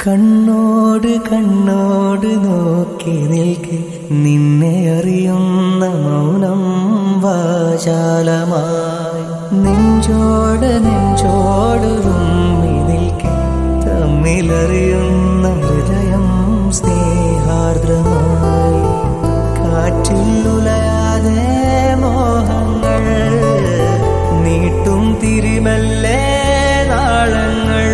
കണ്ണോട് കണ്ണോട് നോക്കി നിൽക്കെ നിന്നെ അറിയുന്ന മൗനം വാചാലമായി നെഞ്ചോട് നെഞ്ചോട് ഉമ്മി നിൽക്കെ തമ്മിലറിയുന്ന ഹൃദയം സ്നേഹാർദ്രമായി കാറ്റിൽ ഉലയാതെ മോഹങ്ങൾ നീട്ടും തിരിമല്ലേ നാളങ്ങൾ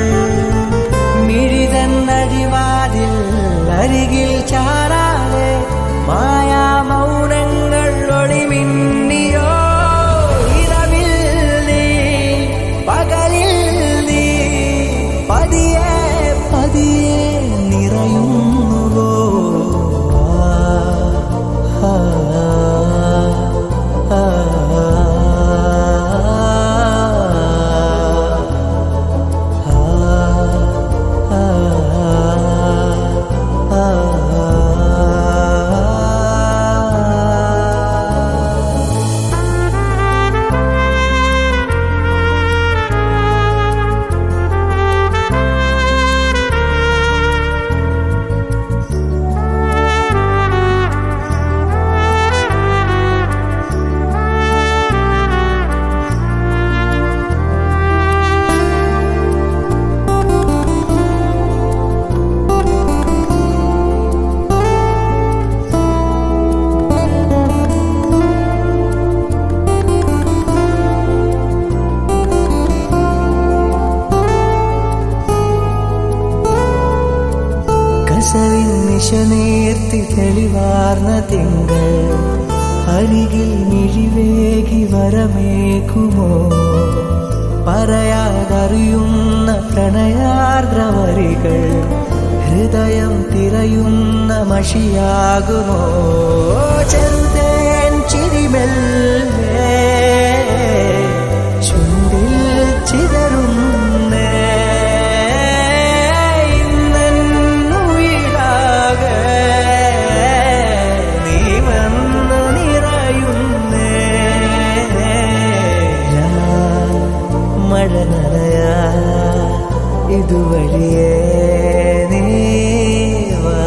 മിഴിതന്നഴിവാതിൽ അരികിൽ ചാരാതെ മായാ മൗനങ്ങൾ ഒളിമിന്നിയോ ഇരവിൽ നീ പകലിൽ നീ പതിയെ പതിയെ നിറയുന്നുവോ ആ, ആ, കസവിൻ നിശനീർത്തി തെളിവാർന്ന തിങ്കൾ അരികിൽ മിഴിവേകി വരമേകുമോ പറയാതറിയുന്ന പ്രണയാർദ്രവരികൾ ഹൃദയം തിരയുന്ന മഷിയാകുമോ ചെറുതേൻ ചിരിമെല്ലേ ചുണ്ടിൽ ചിതറുന്നേ ഇന്നുയിരാകെ നീ വന്നു നിറയുന്നേ ഞാൻ മഴ നനയാ ഇതുവഴിയേ നീ വാ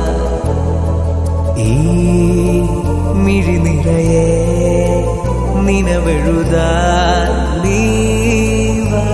ഈ മിഴി നിറയെ നിനവെഴുതാ നീ വാ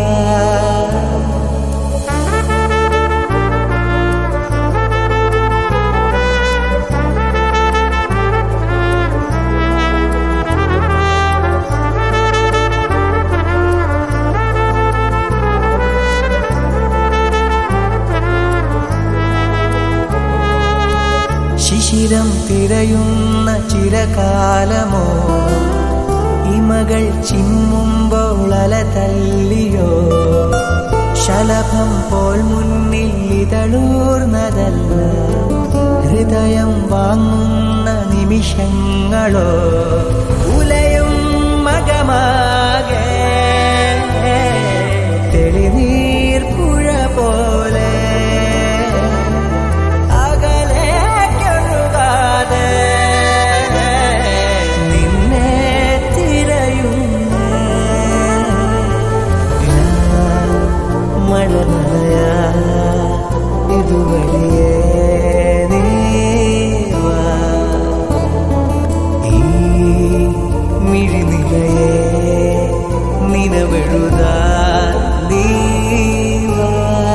ശിശിരം തിരയുന്ന ചിരകാലമോ ഇമകൾ ചിമ്മുമ്പോൾ അല തല്ലിയോ ശലഭം പോൽ മുന്നിൽ ഇതളൂർന്നതല്ല ഹൃദയം വാങ്ങുന്ന നിമിഷങ്ങളോ ഉലയും മകമാകെ തെളിനീർ പുഴ പോലെ അകലേക്കൊഴുകാതെ നിന്നെ തിരയുന്നു ഞാൻ മഴ നനയാ ഇതുവഴിയേ നീ വാ ഈ മിഴിനിലയെ നിലവെഴുതാ നീ വാ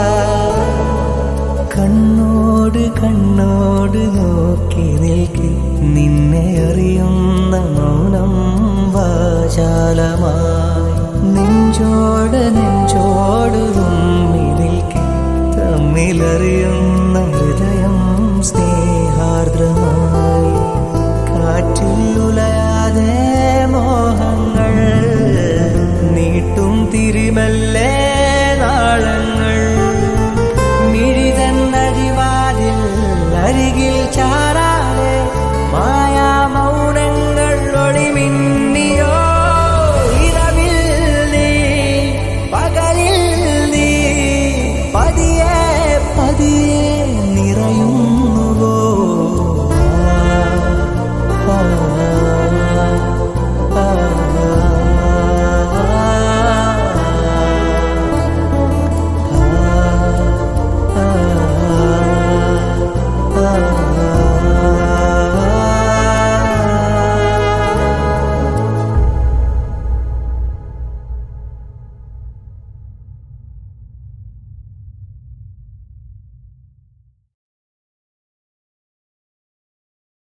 കണ്ണോട് കണ്ണോട് നോക്കി നിൽക്കെ നിന്നെ അറിയുന്ന മൗനം വാചാലമായി നെഞ്ചോട് നെഞ്ചോട് ഉമ്മി നിൽക്കെ തമ്മിലറിയുന്ന